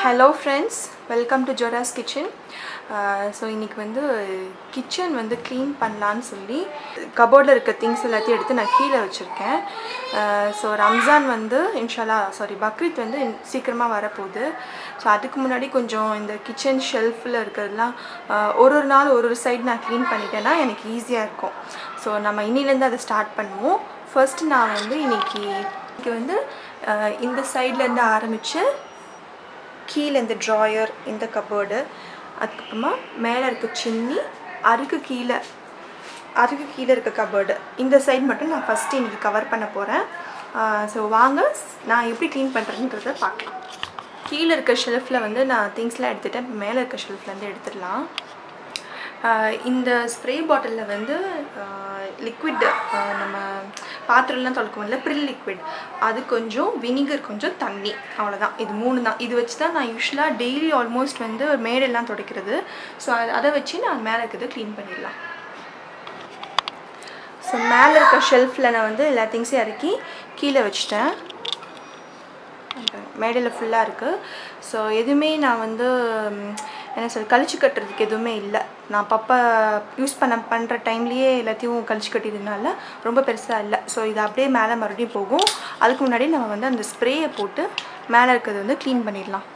Hello friends welcome to Zora's kitchen so இன்றைக்கி வந்து kitchen வந்து க்ளீன் பண்ணலான்னு சொல்லி கபோர்டில் இருக்க திங்ஸ் எல்லாத்தையும் எடுத்து நான் கீழே வச்சுருக்கேன் ஸோ ரம்ஜான் வந்து இன்ஷாலா சாரி பக்ரீத் வந்து சீக்கிரமாக வரப்போகுது ஸோ அதுக்கு முன்னாடி கொஞ்சம் இந்த கிச்சன் ஷெல்ஃபில் இருக்கிறதுலாம் ஆஹ், ஒரு ஒரு நாள் ஒரு ஒரு சைடு நான் க்ளீன் பண்ணிட்டேன்னா எனக்கு ஈஸியாக இருக்கும் ஸோ நம்ம இன்னிலேருந்து அதை ஸ்டார்ட் பண்ணுவோம் ஃபர்ஸ்ட் நான் வந்து இன்னைக்கு இன்னைக்கு வந்து ஆஹ், இந்த சைட்லேருந்து ஆரம்பித்து கீழே இந்த ட்ராயர் இந்த கபோர்டு அதுக்கப்புறமா மேலே இருக்க சின்னி அதுக்கு கீழே அதுக்கு கீழே இருக்க கபோர்டு இந்த சைடு மட்டும் நான் ஃபஸ்ட்டு இன்றைக்கி கவர் பண்ண போகிறேன் ஸோ வாங்க நான் எப்படி க்ளீன் பண்ணுறேன்றதை பார்க்கலாம் கீழே இருக்க ஷெல்ஃபில் வந்து நான் திங்ஸ்லாம் எடுத்துட்டேன் இப்போ மேலே இருக்க ஷெல்ஃப்லேருந்து எடுத்துடலாம் ஆஹ் இந்த ஸ்ப்ரே பாட்டிலில் வந்து லிக்விட் நம்ம பாத்திரம்லாம் தொலைக்கும்ல ப்ரில் லிக்விட் அது கொஞ்சம் வினிகர் கொஞ்சம் தண்ணி அவ்வளோதான் இது மூணு தான் இது வச்சு தான் நான் யூஸ்வலாக டெய்லி ஆல்மோஸ்ட் வந்து மேடெல்லாம் துடைக்கிறது ஸோ அதை வச்சு நான் மேலே இருக்கிறது க்ளீன் பண்ணிடலாம் ஸோ மேலே இருக்க ஷெல்ஃபில் நான் வந்து எல்லா திங்ஸையும் இறக்கி கீழே வச்சிட்டேன் மேடையில் ஃபுல்லாக இருக்குது ஸோ எதுவுமே நான் வந்து ம், என்ன சொல் கழிச்சு கட்டுறதுக்கு எதுவுமே இல்லை நான் பப்பா யூஸ் பண்ண பண்ணுற டைம்லேயே எல்லாத்தையும் கழிச்சு கட்டியதுனால ரொம்ப பெருசாக இல்லை ஸோ இது அப்படியே மேலே மறுபடியும் போகும் அதுக்கு முன்னாடி நம்ம வந்து அந்த ஸ்ப்ரேயை போட்டு மேலே இருக்கிறது வந்து க்ளீன் பண்ணிடலாம்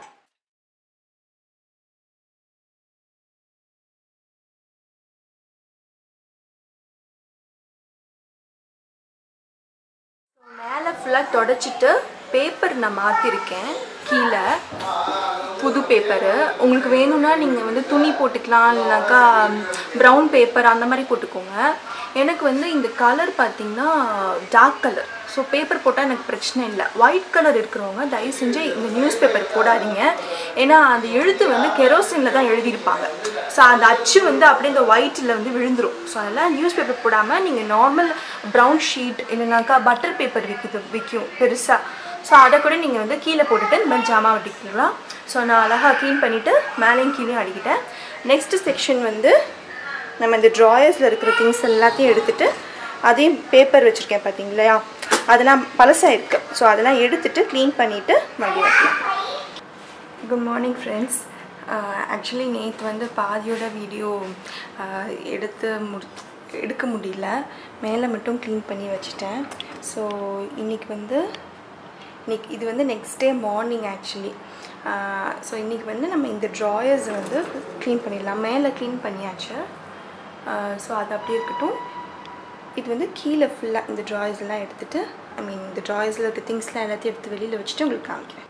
மேலே ஃபுல்லாக தொடச்சிட்டு பேப்பர் நான் மாற்றிருக்கேன் கீழே புது பேப்பரு உங்களுக்கு வேணும்னா நீங்கள் வந்து துணி போட்டுக்கலாம் இல்லைனாக்கா ப்ரௌன் பேப்பர் அந்த மாதிரி போட்டுக்கோங்க எனக்கு வந்து இந்த கலர் பார்த்தீங்கன்னா டார்க் கலர் ஸோ பேப்பர் போட்டால் எனக்கு பிரச்சனை இல்லை ஒயிட் கலர் இருக்கிறவங்க தயவு செஞ்சு இந்த நியூஸ் பேப்பர் போடாதீங்க ஏன்னா அந்த எழுத்து வந்து கெரோசினில் தான் எழுதியிருப்பாங்க ஸோ அந்த அச்சு வந்து அப்படியே இந்த ஒயிட்டில் வந்து விழுந்துரும் ஸோ அதெல்லாம் நியூஸ் பேப்பர் போடாமல் நீங்கள் நார்மல் ப்ரௌன் ஷீட் இல்லைனாக்கா பட்டர் பேப்பர் விற்கிது விற்கும் பெருசாக ஸோ அதை கூட நீங்கள் வந்து கீழே போட்டுட்டு இந்த மாதிரி ஜாமா ஒட்டிக்கலாம் ஸோ நான் அழகாக க்ளீன் பண்ணிவிட்டு மேலேயும் கீழேயும் அடிக்கிட்டேன் நெக்ஸ்ட் செக்ஷன் வந்து நம்ம இந்த ட்ராயர்ஸில் இருக்கிற திங்ஸ் எல்லாத்தையும் எடுத்துட்டு அதையும் பேப்பர் வச்சுருக்கேன் பார்த்தீங்களா அதெல்லாம் பழசாக இருக்குது ஸோ அதெல்லாம் எடுத்துட்டு க்ளீன் பண்ணிவிட்டு மறுபடியும் வைக்கலாம் குட் மார்னிங் ஃப்ரெண்ட்ஸ் ஆக்சுவலி நேற்று வந்து பாதியோட வீடியோ எடுத்து முடி எடுக்க முடியல மேலே மட்டும் க்ளீன் பண்ணி வச்சுட்டேன் ஸோ இன்றைக்கி வந்து இன்னைக்கு இது வந்து next day morning actually so இன்றைக்கி வந்து நம்ம இந்த ட்ராயர்ஸ் வந்து க்ளீன் பண்ணிடலாம் மேலே க்ளீன் பண்ணியாச்சு ஸோ அது அப்படியே இருக்கட்டும் இது வந்து கீழே ஃபுல்லாக இந்த ட்ராயர்ஸ்லாம் எடுத்துகிட்டு ஐ மீன் இந்த ட்ராயர்ஸில் இருக்க திங்ஸ்லாம் எல்லாத்தையும் எடுத்து வெளியில் வச்சுட்டு உங்களுக்கு காமிக்கிறேன்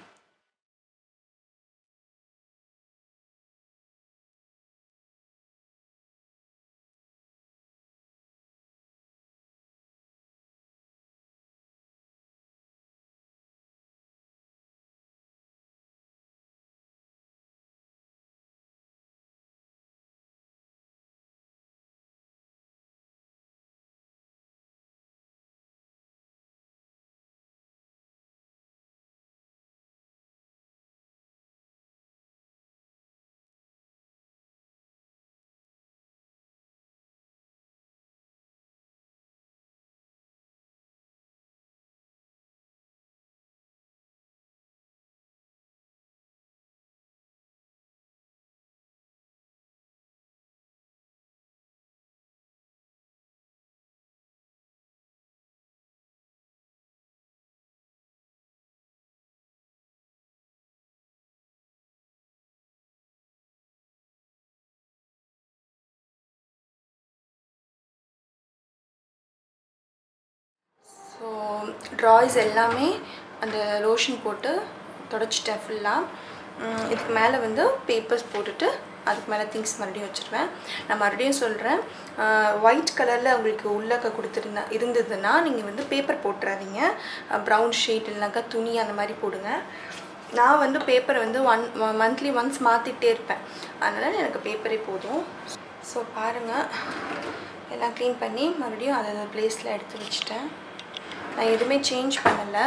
ஸோ ட்ராய்ஸ் எல்லாமே அந்த லோஷன் போட்டு தொடச்சிட்டேன் ஃபுல்லாக இதுக்கு மேலே வந்து பேப்பர்ஸ் போட்டுட்டு அதுக்கு மேலே திங்ஸ் மறுபடியும் வச்சுருவேன் நான் மறுபடியும் சொல்கிறேன் ஒயிட் கலரில் உங்களுக்கு உள்ளக்க கொடுத்துருந்தா இருந்ததுன்னா நீங்கள் வந்து பேப்பர் போட்டுறாதீங்க ப்ரௌன் ஷீட் இல்லைனாக்கா துணி அந்த மாதிரி போடுங்க நான் வந்து பேப்பரை வந்து ஒன் மந்த்லி ஒன்ஸ் மாற்றிட்டே இருப்பேன் அதனால் எனக்கு பேப்பரே போதும் ஸோ பாருங்கள் எல்லாம் க்ளீன் பண்ணி மறுபடியும் அதை பிளேஸில் எடுத்து வச்சுட்டேன் நான் எதுவுமே சேஞ்ச் பண்ணலை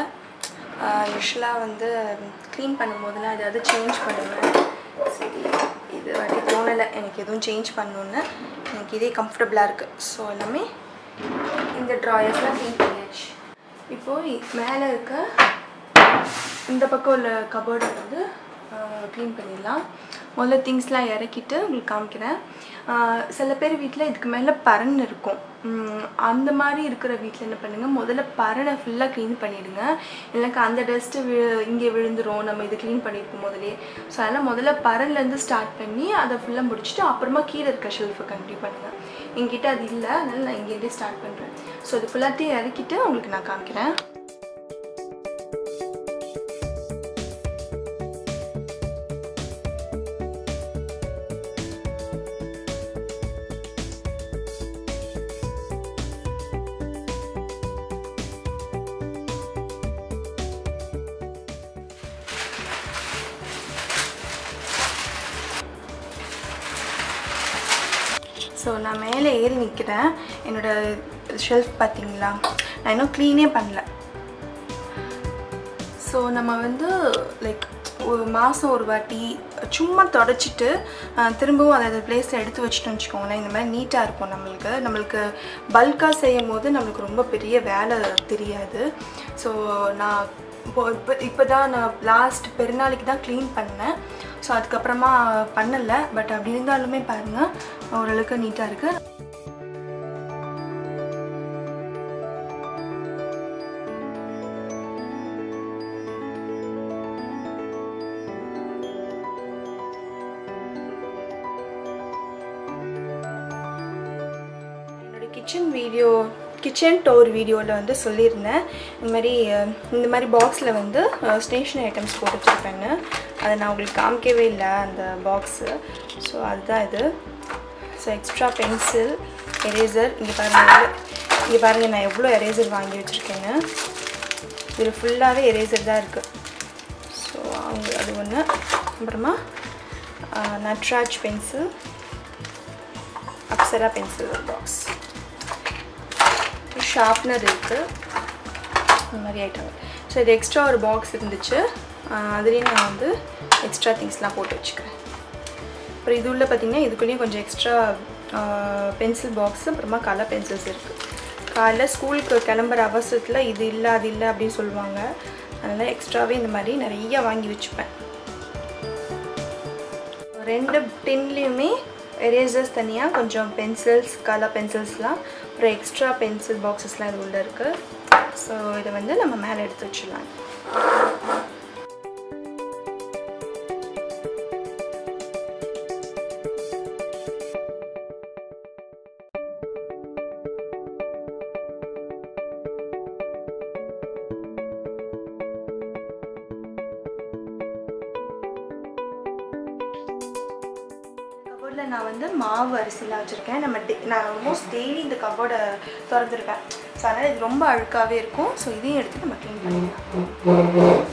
யூஸ்வலாக வந்து க்ளீன் பண்ணும்போதெல்லாம் ஏதாவது சேஞ்ச் பண்ணுவேன் சரி இது வாட்டி தோணலை எனக்கு எதுவும் சேஞ்ச் பண்ணணுன்னு எனக்கு இதே கம்ஃபர்டபுளாக இருக்குது ஸோ எல்லாமே இந்த ட்ராயர்ஸ்லாம் க்ளீன் பண்ணியாச்சு இப்போது மேலே இருக்க இந்த பக்கம் உள்ள கபோர்டை வந்து க்ளீன் பண்ணிடலாம் முதல்ல திங்ஸ்லாம் இறக்கிட்டு உங்களுக்கு காமிக்கிறேன் ஆஹ் சில பேர் வீட்டில் இதுக்கு மேலே பரண் இருக்கும் உம், அந்த மாதிரி இருக்கிற வீட்டில் என்ன பண்ணுங்கள் முதல்ல பரணை ஃபுல்லாக க்ளீன் பண்ணிவிடுங்க இல்லைக்கா அந்த டஸ்ட்டு வி இங்கே விழுந்துரும் நம்ம இது க்ளீன் பண்ணியிருப்போம் முதலே ஸோ அதெல்லாம் முதல்ல பரன்லேருந்து ஸ்டார்ட் பண்ணி அதை ஃபுல்லாக முடிச்சுட்டு அப்புறமா கீழே இருக்க ஷெல்ஃபை கண்டினியூ பண்ணுங்கள் என்கிட்ட அது இல்லை அதனால் நான் இங்கேருந்தே ஸ்டார்ட் பண்ணுறேன் ஸோ இது ஃபுல்லாத்தையும் இறக்கிட்டு உங்களுக்கு நான் காமிக்கிறேன் ஸோ நான் மேலே ஏறி நிற்கிறேன் என்னோடய ஷெல்ஃப் பார்த்தீங்களா நான் இன்னும் க்ளீனே பண்ணல ஸோ நம்ம வந்து லைக் ஒரு மாதம் ஒரு வாட்டி சும்மா தொடச்சிட்டு அஹ், திரும்பவும் அதை பிளேஸில் எடுத்து வச்சுட்டோம்னு வச்சுக்கோங்களேன் இந்த மாதிரி நீட்டாக இருக்கும் நம்மளுக்கு நம்மளுக்கு பல்காக செய்யும் போது நம்மளுக்கு ரொம்ப பெரிய வேலை தெரியாது ஸோ நான் இப்போ இப்போ இப்போ தான் நான் லாஸ்ட் பெருநாளைக்கு தான் க்ளீன் பண்ணேன் ஸோ அதுக்கப்புறமா பண்ணலை பட் அப்படி இருந்தாலுமே பாருங்கள் ஓரளவுக்கு நீட்டாக இருக்குது என்னோட கிச்சன் வீடியோ கிச்சன் டோர் வீடியோவில் வந்து சொல்லியிருந்தேன் இந்த மாதிரி அஹ், இந்த மாதிரி பாக்ஸில் வந்து ஸ்டேஷனரி ஐட்டம்ஸ் போட்டு வச்சுருப்பேன்னு அதை நான் உங்களுக்கு காமிக்கவே இல்லை அந்த பாக்ஸு ஸோ அதுதான் இது ஸோ எக்ஸ்ட்ரா பென்சில் எரேசர் இங்கே பாருங்கள் இங்கே பாருங்கள் நான் எவ்வளோ எரேசர் வாங்கி வச்சுருக்கேன்னு இதில் ஃபுல்லாகவே எரேசர் தான் இருக்குது ஸோ அவங்க அது ஒன்று அப்புறமா Nataraj pencil Apsara pencil box sharpener இருக்குது இந்த மாதிரி ஐட்டம் ஸோ இது எக்ஸ்ட்ரா ஒரு பாக்ஸ் இருந்துச்சு ஆஹ் அதுலேயும் நான் வந்து எக்ஸ்ட்ரா திங்ஸ்லாம் போட்டு வச்சுக்கிறேன் அப்புறம் இது உள்ள பார்த்தீங்கன்னா இதுக்குள்ளேயும் கொஞ்சம் எக்ஸ்ட்ரா பென்சில் பாக்ஸ் அப்புறமா கலர் பென்சில்ஸ் இருக்குது காலைல ஸ்கூலுக்கு கிளம்புற அவசரத்தில் இது இல்லை அது இல்லை அப்படின்னு சொல்லுவாங்க அதனால் எக்ஸ்ட்ராவே இந்த மாதிரி நிறைய வாங்கி வச்சுப்பேன் ரெண்டு டின்லேயுமே எரேசர்ஸ் தனியாக கொஞ்சம் பென்சில்ஸ் கலர் பென்சில்ஸ்லாம் அப்புறம் எக்ஸ்ட்ரா பென்சில் பாக்ஸஸ்லாம் இது உள்ளே இருக்குது ஸோ இதை வந்து நம்ம மேலே எடுத்து வச்சிடலாம் கபோர்டில் நான் வந்து மாவு அரிசிலாம் வச்சுருக்கேன் நம்ம டே நான் ஆல்மோஸ்ட் டெய்லி இந்த கபோர்டை திறந்துருப்பேன் ஸோ அதனால் இது ரொம்ப அழுக்காகவே இருக்கும் ஸோ இதையும் எடுத்து நம்ம க்ளீன் பண்ணிடலாம்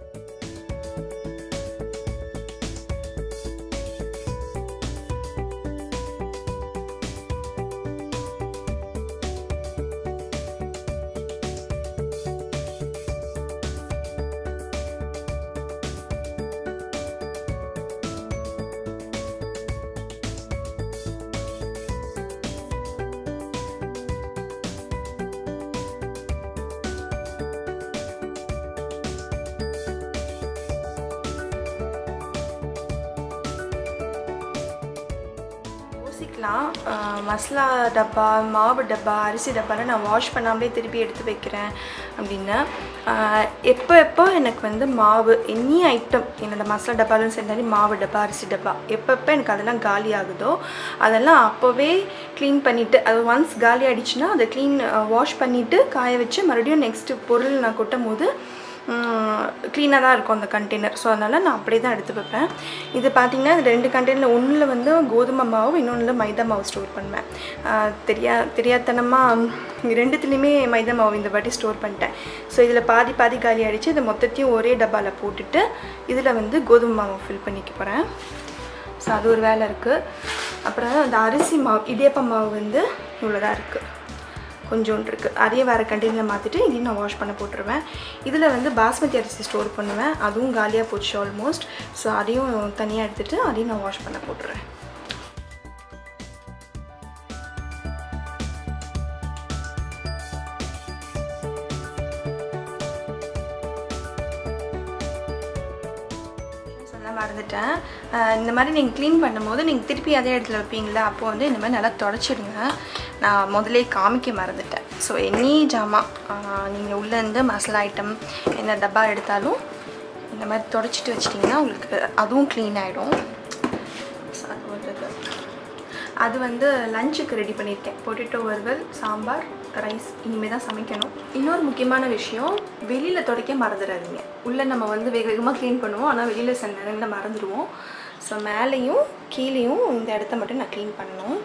யோசிக்கலாம் ஆஹ் மசாலா டப்பா மாவு டப்பா அரிசி டப்பாலாம் நான் வாஷ் பண்ணாமலே திருப்பி எடுத்து வைக்கிறேன் அப்படின்னு ஆஹ் எப்போ எப்போ எனக்கு வந்து மாவு எனி ஐட்டம் என்னோடய மசாலா டப்பாலும் சரி மாவு டப்பா அரிசி டப்பா எப்போ எப்போ எனக்கு அதெல்லாம் காலி ஆகுதோ அதெல்லாம் அப்போவே க்ளீன் பண்ணிவிட்டு அது ஒன்ஸ் காலி ஆகிடுச்சுன்னா அதை க்ளீன் வாஷ் பண்ணிவிட்டு காய வச்சு மறுபடியும் நெக்ஸ்ட்டு பொருள் நான் கொட்டும் போது க்ளீனாக தான் இருக்கும் அந்த கண்டெய்னர் ஸோ அதனால் நான் அப்படியே தான் எடுத்து வைப்பேன் இது பார்த்திங்கன்னா இது ரெண்டு கண்டெய்னர் ஒன்றில் வந்து கோதுமை மாவு இன்னொன்றில் மைதா மாவு ஸ்டோர் பண்ணுவேன் ஆஹ் தெரியா தெரியாதனமாக ரெண்டுத்துலேயுமே மைதா மாவு இந்த வாட்டி ஸ்டோர் பண்ணிட்டேன் ஸோ இதில் பாதி பாதி காலி ஆகிடுச்சு இதை மொத்தத்தையும் ஒரே டப்பாவில் போட்டுட்டு இதில் வந்து கோதுமை மாவு ஃபில் பண்ணிக்க போகிறேன் ஸோ அது ஒரு வேலை இருக்குது அப்புறம் அந்த அரிசி மாவு இடியப்ப மாவு வந்து இவ்வளோதான் இருக்குது கொஞ்சோண்டு இருக்குது அதையும் வேறு கண்டெய்னரில் மாற்றிட்டு இதையும் நான் வாஷ் பண்ண போட்டுருவேன் இதில் வந்து பாஸ்மதி அரிசி ஸ்டோர் பண்ணுவேன் அதுவும் காலியாக போச்சு ஆல்மோஸ்ட் ஸோ அதையும் தனியாக எடுத்துகிட்டு அதையும் நான் வாஷ் பண்ண போட்டுருவேன் மறந்துட்டேன் அஹ் இந்த மாதிரி நீங்கள் க்ளீன் பண்ணும்போது நீங்கள் திருப்பி அதே இடத்துல வைப்பீங்களா அப்போ வந்து இந்த மாதிரி நல்லா தொடச்சிடுங்க நான் முதலே காமிக்க மறந்துட்டேன் ஸோ எனி ஜாமான் நீங்கள் உள்ளேருந்து மசாலா ஐட்டம் என்ன டப்பா எடுத்தாலும் இந்த மாதிரி தொடச்சிட்டு வச்சிட்டிங்கன்னா உங்களுக்கு அதுவும் க்ளீன் ஆகிடும் ஸோ அது ஒரு இது. அது வந்து லஞ்சுக்கு ரெடி பண்ணியிருக்கேன் பொட்டேட்டோ வறுவல் சாம்பார் ரைஸ் இனிமேல் தான் சமைக்கணும் இன்னொரு முக்கியமான விஷயம் வெளியில் துடைக்க மறந்துடாதீங்க உள்ளே நம்ம வந்து வேக வேகமாக க்ளீன் பண்ணுவோம் ஆனால் வெளியில் சில நேரங்களில் மறந்துடுவோம் ஸோ மேலேயும் கீழேயும் இந்த இடத்த மட்டும் நான் க்ளீன் பண்ணணும்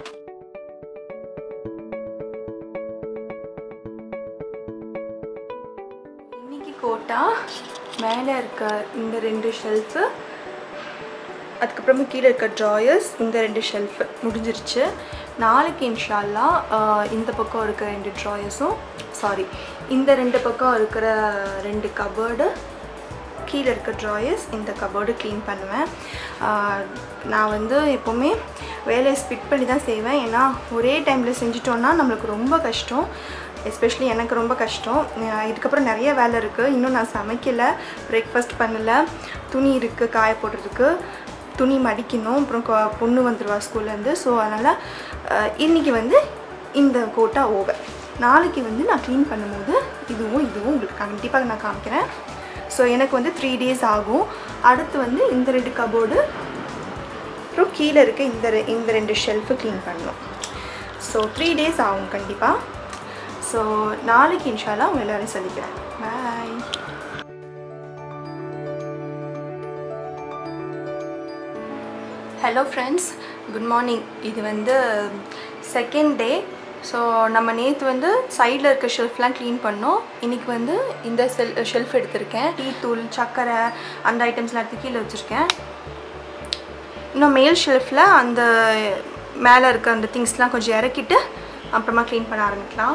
இன்னைக்கு கோட்டா மேலே இருக்க இந்த ரெண்டு ஷெல்ஃபு அதுக்கப்புறமா கீழே இருக்க ட்ராயர்ஸ் இந்த ரெண்டு ஷெல்ஃபு முடிஞ்சிருச்சு நாளைக்கு இன்ஷால்லா ஆஹ், இந்த பக்கம் இருக்க ரெண்டு ட்ராயர்ஸும் சாரி இந்த ரெண்டு பக்கம் இருக்கிற ரெண்டு கபர்டு கீழே இருக்க ட்ராயர்ஸ் இந்த கபோர்டு க்ளீன் பண்ணுவேன் ஆஹ், நான் வந்து எப்போவுமே வேலையை ஸ்பிட் பண்ணி தான் செய்வேன் ஏன்னா ஒரே டைமில் செஞ்சிட்டோன்னா நம்மளுக்கு ரொம்ப கஷ்டம் எஸ்பெஷலி எனக்கு ரொம்ப கஷ்டம் அஹ் இதுக்கப்புறம் நிறைய வேலை இருக்குது இன்னும் நான் சமைக்கலை பிரேக்ஃபாஸ்ட் பண்ணலை துணி இருக்குது காய போடுறதுக்கு துணி மடிக்கணும் அப்புறம் கொ- பொண்ணு வந்துடுவா ஸ்கூல்லேருந்து ஸோ அதனால் இன்றைக்கி வந்து இந்த கோட்டா ஓவர் நாளைக்கு வந்து நான் க்ளீன் பண்ணும்போது இதுவும் இதுவும் உங்களுக்கு கண்டிப்பாக நான் காமிக்கிறேன் ஸோ எனக்கு வந்து த்ரீ டேஸ் ஆகும் அடுத்து வந்து இந்த ரெண்டு கபோர்டு அப்புறம் கீழே இருக்க இந்த ரெ- இந்த ரெண்டு ஷெல்ஃபு க்ளீன் பண்ணணும் ஸோ த்ரீ டேஸ் ஆகும் கண்டிப்பாக ஸோ நாளைக்கு இன்ஷால்லா உங்கள் எல்லோரையும் சந்திக்கிறேன் bye hello friends good morning இது வந்து செகண்ட் டே ஸோ நம்ம நேற்று வந்து சைடில் இருக்க ஷெல்ஃப்லாம் க்ளீன் பண்ணோம் இன்றைக்கி வந்து இந்த செல் ஷெல்ஃப் எடுத்திருக்கேன் டீ தூள் சர்க்கரை அந்த ஐட்டம்ஸ்லாம் எடுத்து கீழே வச்சுருக்கேன் இன்னும் மேல் ஷெல்ஃபில் அந்த மேலே இருக்க அந்த திங்ஸ்லாம் கொஞ்சம் இறக்கிட்டு அப்புறமா க்ளீன் பண்ண ஆரம்பிக்கலாம்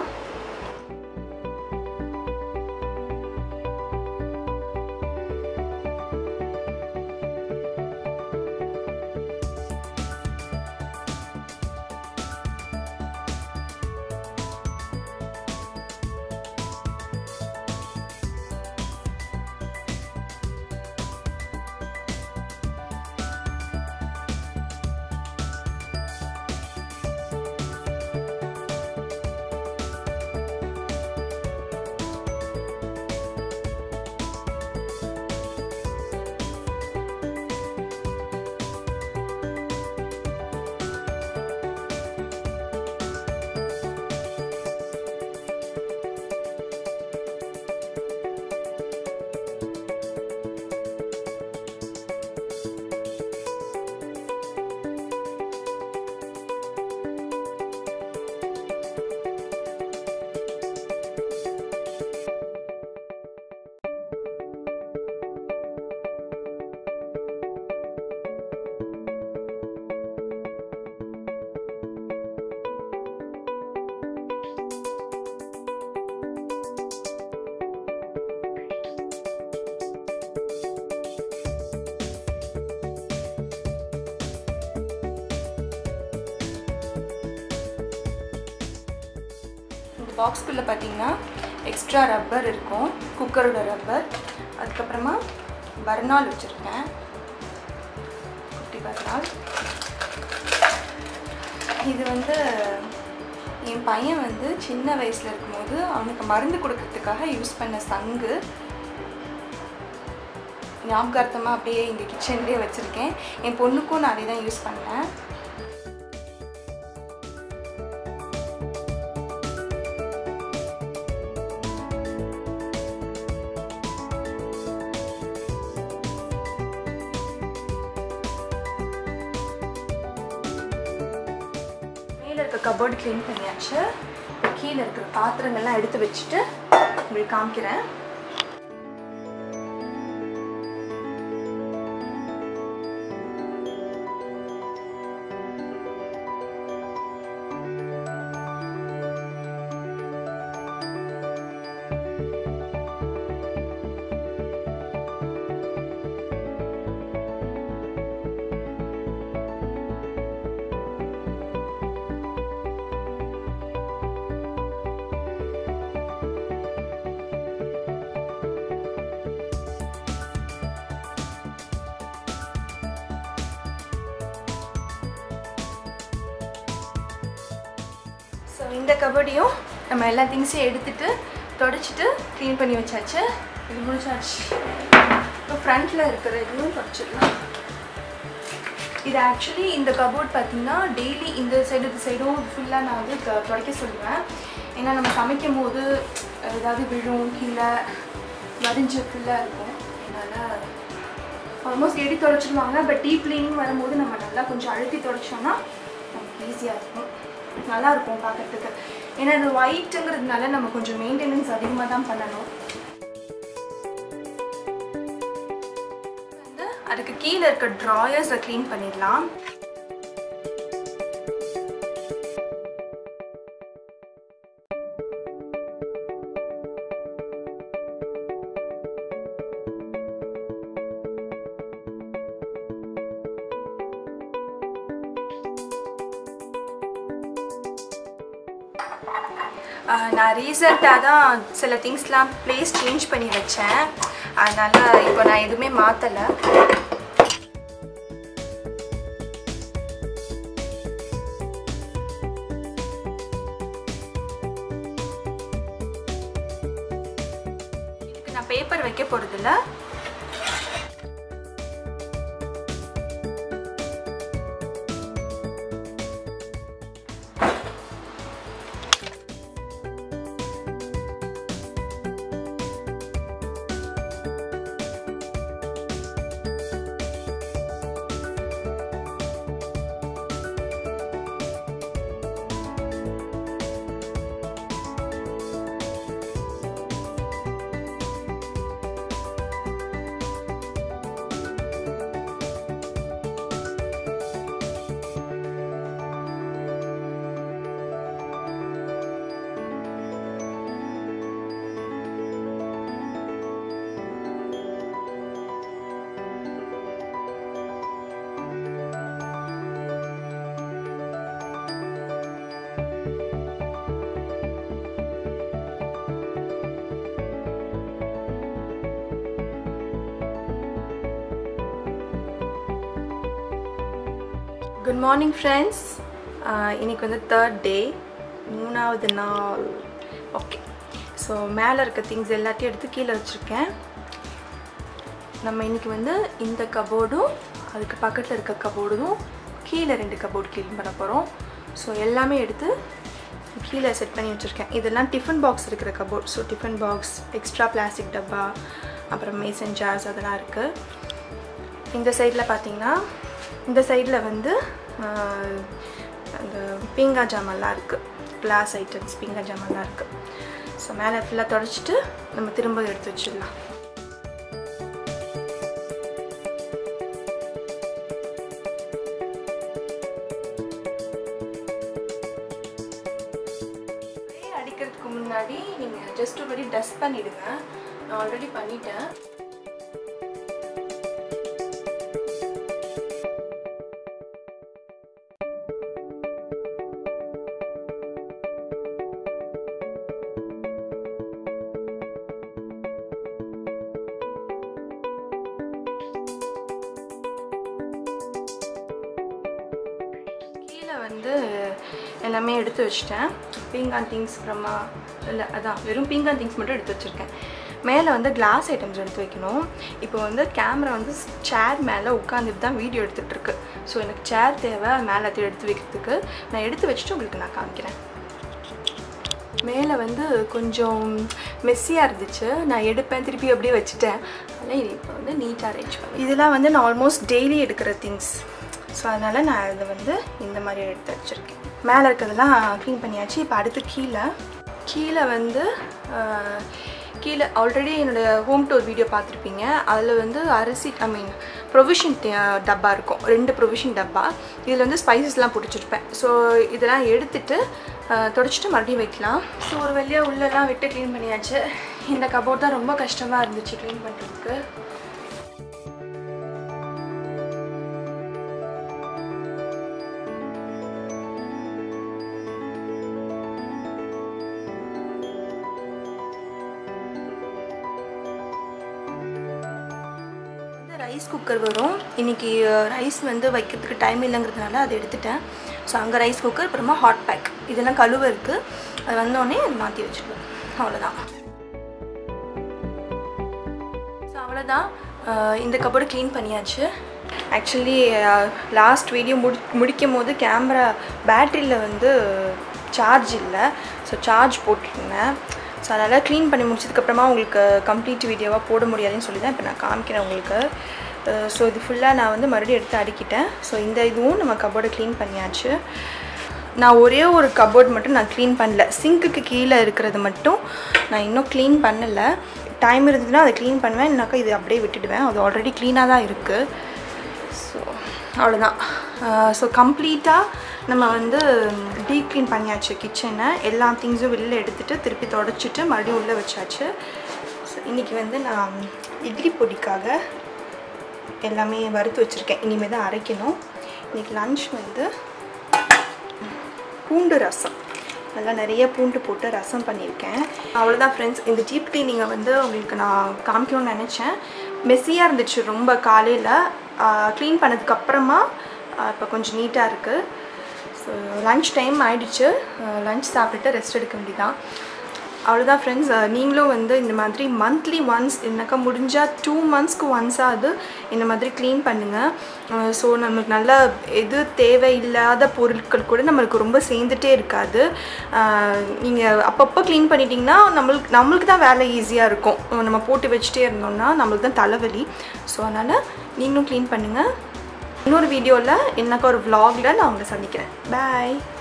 இந்த பாக்ஸ்குள்ளே பார்த்தீங்கன்னா எக்ஸ்ட்ரா ரப்பர் இருக்கும் குக்கரோட ரப்பர் அதுக்கப்புறமா பர்னால் வச்சுருக்கேன் குட்டி பர்னால் இது வந்து என் பையன் வந்து சின்ன வயசில் இருக்கும்போது அவனுக்கு மருந்து கொடுக்கறதுக்காக யூஸ் பண்ண சங்கு ஞாபகார்த்தமாக அப்படியே இந்த கிச்சன்லேயே வச்சுருக்கேன் என் பொண்ணுக்கும் நான் அதே தான் யூஸ் பண்ணேன் மேலே இருக்க கபோர்டு க்ளீன் பண்ணியாச்சு இப்போ கீழே இருக்கிற பாத்திரங்கள்லாம் எடுத்து வச்சுட்டு உங்களுக்கு காமிக்கிறேன் ஸோ இந்த கபடியும் நம்ம எல்லா திங்ஸையும் எடுத்துட்டு தொடச்சிட்டு க்ளீன் பண்ணி வச்சாச்சு இது முடிச்சாச்சு இப்போ ஃப்ரண்ட்டில் இருக்கிற இதுவும் தொடச்சிடலாம் இது ஆக்சுவலி இந்த கபோர்ட் பார்த்தீங்கன்னா டெய்லி இந்த சைடு இந்த சைடும் ஃபுல்லாக நான் வந்து தொ- துடைக்க சொல்லுவேன் ஏன்னா நம்ம சமைக்கும் போது ஏதாவது விழும் கீழே வரிஞ்சு ஃபுல்லாக இருக்கும் அதனால் ஆல்மோஸ்ட் எடி தொடச்சிடுவாங்க பட் டீப் க்ளீனிங் வரும்போது நம்ம நல்லா கொஞ்சம் அழுத்தி தொடச்சோம்னா நமக்கு ஈஸியாக இருக்கும் நல்லா இருக்கும் பார்க்கறதுக்கு ஏன்னா அது ஒயிட்டுங்கிறதுனால நம்ம கொஞ்சம் மெயின்டெனன்ஸ் அதிகமாக தான் பண்ணணும் வந்து அதுக்கு கீழே இருக்க ட்ராயர்ஸை க்ளீன் பண்ணிடலாம் ஆஹ் நான் ரீசெண்டாக தான் சில திங்ஸ்லாம் ப்ளேஸ் சேஞ்ச் பண்ணி வச்சேன் அதனால் இப்போ நான் எதுவுமே மாற்றலை இதுக்கு நான் பேப்பர் வைக்க போகிறதில்ல குட் மார்னிங் ஃப்ரெண்ட்ஸ் இன்னைக்கு வந்து தேர்ட் டே மூணாவது நாள் ஓகே ஸோ மேலே இருக்க திங்ஸ் எல்லாத்தையும் எடுத்து கீழே வச்சுருக்கேன் நம்ம இன்னைக்கு வந்து இந்த கபோர்டும் அதுக்கு பக்கத்தில் இருக்க கபோர்டும் கீழே ரெண்டு கபோர்டு க்ளீன் பண்ண போகிறோம் ஸோ எல்லாமே எடுத்து கீழே செட் பண்ணி வச்சுருக்கேன் இதெல்லாம் டிஃபன் பாக்ஸ் இருக்கிற cupboard so tiffin box extra plastic டப்பா அப்புறம் மேசன் ஜார்ஸ் அதெல்லாம் இருக்குது இந்த சைடில் பார்த்தீங்கன்னா இந்த சைடில் வந்து ஆஹ், அந்த பீங்கா ஜாமெல்லாம் இருக்குது கிளாஸ் ஐட்டம்ஸ் பீங்கா ஜாமெல்லாம் இருக்குது ஸோ மேலே ஃபுல்லாக தொடச்சிட்டு நம்ம திரும்ப எடுத்து வச்சிடலாம் ஸ்ப்ரே அடிக்கிறதுக்கு முன்னாடி நீங்கள் ஜஸ்ட் ஒரு வாட்டி டஸ்ட் பண்ணிவிடுங்க நான் ஆல்ரெடி பண்ணிட்டேன் கீழே வந்து எல்லாமே எடுத்து வச்சிட்டேன் பீங்கான் திங்ஸ் அப்புறமா இல்லை அதான் வெறும் பீங்கான் திங்ஸ் மட்டும் எடுத்து வச்சுருக்கேன் மேலே வந்து கிளாஸ் ஐட்டம்ஸ் எடுத்து வைக்கணும் இப்போ வந்து கேமரா வந்து சேர் மேலே உட்காந்துட்டு தான் வீடியோ எடுத்துகிட்டு இருக்கு ஸோ எனக்கு சேர் தேவை மேலே அதை எடுத்து வைக்கிறதுக்கு நான் எடுத்து வச்சுட்டு உங்களுக்கு நான் காமிக்கிறேன் மேலே வந்து கொஞ்சம் மெஸ்ஸியாக இருந்துச்சு நான் எடுப்பேன் திருப்பி அப்படியே வச்சுட்டேன் அதனால் இது இப்போ வந்து நீட்டாக அரேஞ்ச் பண்ணி இதெல்லாம் வந்து நான் ஆல்மோஸ்ட் டெய்லி எடுக்கிற திங்ஸ் ஸோ அதனால் நான் இதை வந்து இந்த மாதிரி எடுத்து வச்சுருக்கேன் மேலே இருக்கிறதெல்லாம் க்ளீன் பண்ணியாச்சு இப்போ அடுத்து கீழே கீழே வந்து ஆஹ், கீழே ஆல்ரெடி என்னோடய ஹோம் டூர் வீடியோ பார்த்துருப்பீங்க அதில் வந்து அரிசி ஐ மீன் ப்ரொவிஷன் டப்பா இருக்கும் ரெண்டு ப்ரொவிஷன் டப்பா இதில் வந்து ஸ்பைசஸ்லாம் பிடிச்சிருப்பேன் ஸோ இதெல்லாம் எடுத்துட்டு ஆஹ், தொடச்சிட்டு மறுபடியும் வைக்கலாம் ஸோ ஒரு வழியாக உள்ளெல்லாம் விட்டு க்ளீன் பண்ணியாச்சு இந்த கபோர்ட் தான் ரொம்ப கஷ்டமாக இருந்துச்சு க்ளீன் பண்ணுறதுக்கு வந்து ரைஸ் குக்கர் வரும் இன்னைக்கு ரைஸ் வந்து வைக்கிறதுக்கு டைம் இல்லைங்கிறதுனால அதை எடுத்துட்டேன் ஸோ அங்கே ரைஸ் குக்கர் அப்புறமா ஹாட் பேக் இதெல்லாம் கழுவ இருக்குது அது வந்தோடனே மாற்றி வச்சுருவேன் அவ்வளோதான் ஸோ அவ்வளோதான் அஹ் இந்த கபோர்டு க்ளீன் பண்ணியாச்சு ஆக்சுவலி லாஸ்ட் வீடியோ முடி முடிக்கும் போது கேமரா பேட்டரியில் வந்து சார்ஜ் இல்லை ஸோ சார்ஜ் போட்டிருந்தேன் ஸோ அதனால் க்ளீன் பண்ணி முடிச்சதுக்கப்புறமா உங்களுக்கு கம்ப்ளீட் வீடியோவாக போட முடியாதுன்னு சொல்லி தான் இப்போ நான் காமிக்கிறேன் உங்களுக்கு ஸோ இது ஃபுல்லாக நான் வந்து மறுபடியும் எடுத்து அடுக்கிட்டேன் ஸோ இந்த இதுவும் நம்ம கபோர்டை க்ளீன் பண்ணியாச்சு நான் ஒரே ஒரு கபோர்ட் மட்டும் நான் க்ளீன் பண்ணல சிங்க்குக்கு கீழே இருக்கிறது மட்டும் நான் இன்னும் க்ளீன் பண்ணலை டைம் இருந்ததுன்னா அதை க்ளீன் பண்ணுவேன் இல்லைனாக்கா இது அப்படியே விட்டுடுவேன் அது ஆல்ரெடி க்ளீனாக தான் இருக்குது ஸோ அவ்வளோதான் ஸோ கம்ப்ளீட்டாக நம்ம வந்து டீப் க்ளீன் பண்ணியாச்சு கிச்சனை எல்லா திங்ஸும் வெளில எடுத்துகிட்டு திருப்பி தொடச்சிட்டு மறுபடியும் உள்ளே வச்சாச்சு ஸோ இன்றைக்கி வந்து நான் இட்லி பொடிக்காக எல்லாமே வறுத்து வச்சுருக்கேன் இனிமேல் தான் அரைக்கணும் இன்றைக்கி லன்ச் வந்து பூண்டு ரசம் நல்லா நிறைய பூண்டு போட்டு ரசம் பண்ணியிருக்கேன் அவ்வளோதான் ஃப்ரெண்ட்ஸ் இந்த டீப் கிளீனிங்கை வந்து உங்களுக்கு நான் காமிக்கணும்னு நினச்சேன் மெஸ்ஸியாக இருந்துச்சு ரொம்ப காலையில் க்ளீன் பண்ணதுக்கப்புறமா இப்போ கொஞ்சம் நீட்டாக இருக்குது ஸோ லன்ச் டைம் ஆயிடுச்சு லன்ச் சாப்பிட்டுட்டு ரெஸ்ட் எடுக்க வேண்டியதான் அவ்வளோதான் ஃப்ரெண்ட்ஸ் நீங்களும் வந்து இந்த மாதிரி மந்த்லி ஒன்ஸ் இல்லைனாக்கா முடிஞ்சால் டூ மந்த்ஸ்க்கு ஒன்ஸாவது இந்த மாதிரி க்ளீன் பண்ணுங்கள் ஸோ நமக்கு நல்ல எது தேவையில்லாத பொருட்கள் கூட நம்மளுக்கு ரொம்ப சேர்ந்துட்டே இருக்காது நீங்கள் அப்பப்போ க்ளீன் பண்ணிட்டீங்கன்னா நம்மளுக்கு நம்மளுக்கு தான் வேலை ஈஸியாக இருக்கும் நம்ம போட்டு வச்சுட்டே இருந்தோம்னா நம்மளுக்கு தான் தலைவலி ஸோ அதனால் நீங்களும் க்ளீன் பண்ணுங்கள் இன்னொரு வீடியோவில் என்னக்கா ஒரு vlogல நான் உங்களை சந்திக்கிறேன் பாய்